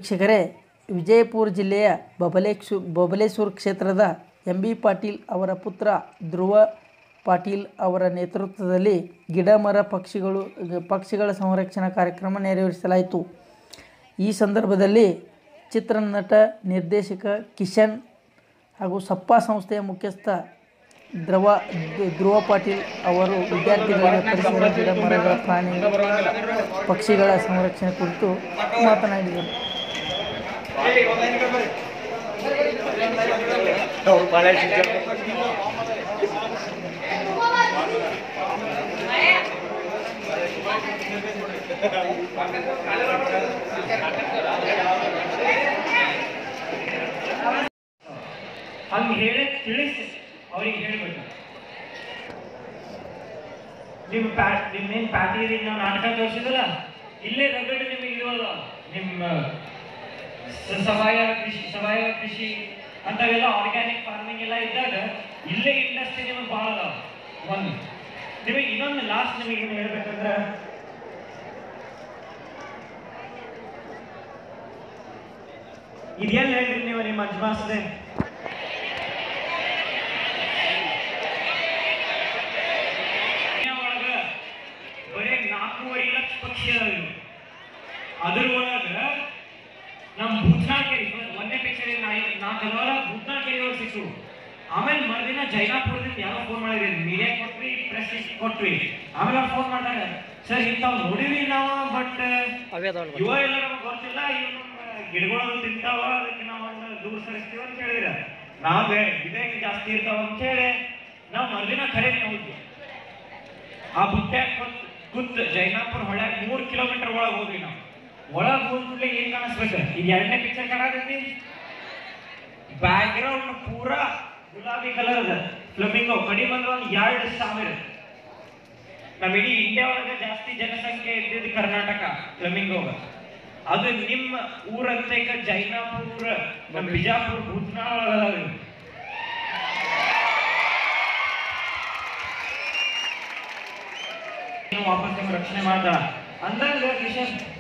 ವೀಕ್ಷಕರೇ ವಿಜಯಪುರ ಜಿಲ್ಲೆಯ ಬಬಲೇಶು ಬಬಲೇಶ್ವರ ಕ್ಷೇತ್ರದ ಎಂ ಬಿ ಪಾಟೀಲ್ ಅವರ ಪುತ್ರ ಧ್ರುವ ಪಾಟೀಲ್ ಅವರ ನೇತೃತ್ವದಲ್ಲಿ ಗಿಡ ಮರ ಪಕ್ಷಿಗಳು ಪಕ್ಷಿಗಳ ಸಂರಕ್ಷಣಾ ಕಾರ್ಯಕ್ರಮ ನೆರವೇರಿಸಲಾಯಿತು ಈ ಸಂದರ್ಭದಲ್ಲಿ ಚಿತ್ರನಟ ನಿರ್ದೇಶಕ ಕಿಶನ್ ಹಾಗೂ ಸಪ್ಪ ಸಂಸ್ಥೆಯ ಮುಖ್ಯಸ್ಥ ಧ್ರುವ ಧ್ರುವ ಪಾಟೀಲ್ ಅವರು ವಿದ್ಯಾರ್ಥಿಗಳಿಗೆ ಪರಿಸರ ಗಿಡ ಮರಗಳ ಪ್ರಾಣಿ ಪಕ್ಷಿಗಳ ಸಂರಕ್ಷಣೆ ಕುರಿತು ಮಾತನಾಡಿದರು ಹಂಗೆ ಹೇಳಿ ತಿಳಿಸಿ ಅವ್ರಿಗೆ ಹೇಳ್ಬೇಕು ನಿಮ್ಮ ಪ್ಯಾ ನಿಮ್ಮೇನು ಪ್ಯಾಟಿಗೆ ನಾವು ನಾಟಕ ತೋರಿಸಿದ್ರಲ್ಲ ಇಲ್ಲೇ ರಗಡ್ ನಿಮಗೆ ಇರುವಲ್ಲ ನಿಮ್ಮ ಸ- ಸಾವಯವ ಕೃಷಿ ಸಾವಯವ ಕೃಷಿ ಅಂಥವೆಲ್ಲ ಆರ್ಗ್ಯಾನಿಕ್ ಫಾರ್ಮಿಂಗ್ ಎಲ್ಲ ಇದ್ದಾಗ ಇಲ್ಲೇ ಇಂಡಸ್ಟ್ರಿ ನಿಮಗೆ ಭಾಳ ಅದಾವ ಒಂದು ನಿಮಗೆ ಇನ್ನೊಂದು ಲಾಸ್ಟ್ ನಿಮಗೆ ಏನು ಹೇಳ್ಬೇಕಂದ್ರೆ ಇದೆಲ್ಲ ಹೇಳ್ರಿ ನೀವು ನಿಮ್ಮ ಅಜ್ಮಾಸ್ದೆ ಒಳಗ ಬರೀ ನಾಲ್ಕೂವರೆ ಲಕ್ಷ ಪಕ್ಷಿ ಅದಾವ ಇವು. ಅದ್ರ ಒಳಗ ನಮ್ಮ ಭೂತ್ನಾಳ್ ಒಂದೇ ಪಿಕ್ಚರ್ ನಾಲ್ಕು ಅದಾವಲ್ಲ ಭೂತ್ನಾಳ್ ಕೆರೆ ಒಳಗೆ ಸಿಕ್ಕು ಆಮೇಲೆ ಮರುದಿನ ಜೈನಾಪುರದಿಂದ ಯಾರೋ ಫೋನ್ ಮಾಡಿದ್ರಿ ಮೀಡಿಯಾ ಕೊಟ್ವಿ ಪ್ರೆಸ್ ಕೊಟ್ವಿ ಆಮೇಲೆ ಫೋನ್ ಮಾಡಿದಾಗ ಸರ್ ಇಂಥವ್ ನೋಡಿವಿ ನಾವು ಬಟ್ ಯುವ ಎಲ್ಲ ನಮ್ಗೆ ಗೊತ್ತಿಲ್ಲ ಇವ್ ನಮ್ಮ ಗಿಡಗಳು ತಿಂತಾವ ಅದಕ್ಕೆ ನಾವು ಅವನ್ನ ದೂರ ಸರಿಸ್ತೀವಿ ಅಂತ ಹೇಳಿದ್ರ ನಾವ್ ಇದೇ ಜಾಸ್ತಿ ಇರ್ತಾವ ಅಂತ ಹೇಳಿ ನಾವು ಮರುದಿನ ಖರೆ ಹೋದ್ವಿ ಆ ಬುಟ್ಟ್ಯಾಗ ಕೂತ್ ಕೂತ್ ಜೈನಾಪುರ ಹೊಳ್ಯಾಗ ಮೂರ್ ಕಿಲೋಮೀಟರ್ ಒಳಗೆ ಹೋದ್ವಿ ನಾವು ಒಳಗ್ ಹೋದ್ಮೇಲೆ ಏನ್ ಕಾಣಿಸ್ಬೇಕು ಈಗ ಎರಡನೇ ಪಿಕ್ಚರ್ ಕಾಣತೈತಿ ಬ್ಯಾಕ್ ಗ್ರೌಂಡ್ ಪೂರಾ ಗುಲಾಬಿ ಕಲರ್ ಅದ ಫ್ಲಮಿಂಗೋ ಕಡಿ ಬಂದ್ರೆ ಒಂದ್ ಎರಡು ಸಾವಿರ ನಮ್ ಇಡೀ ಇಂಡಿಯಾ ಒಳಗೆ ಜಾಸ್ತಿ ಜನಸಂಖ್ಯೆ ಇದ್ದಿದ್ದು ಕರ್ನಾಟಕ ಫ್ಲಮಿಂಗೋ ಅದು ನಿಮ್ಮ ಊರಂತ ಈಗ ಜೈನಾಪುರ ನಮ್ ಬಿಜಾಪುರ ಭೂತ್ನಾಳ್ ಒಳಗೆ ಅದಾವ ಇವು. ನೀವು ವಾಪಸ್ ನಿಮ್ಗೆ ರಕ್ಷಣೆ ಮಾಡ್ತಾರ ಅಂದಾಗ ಕಿಶನ್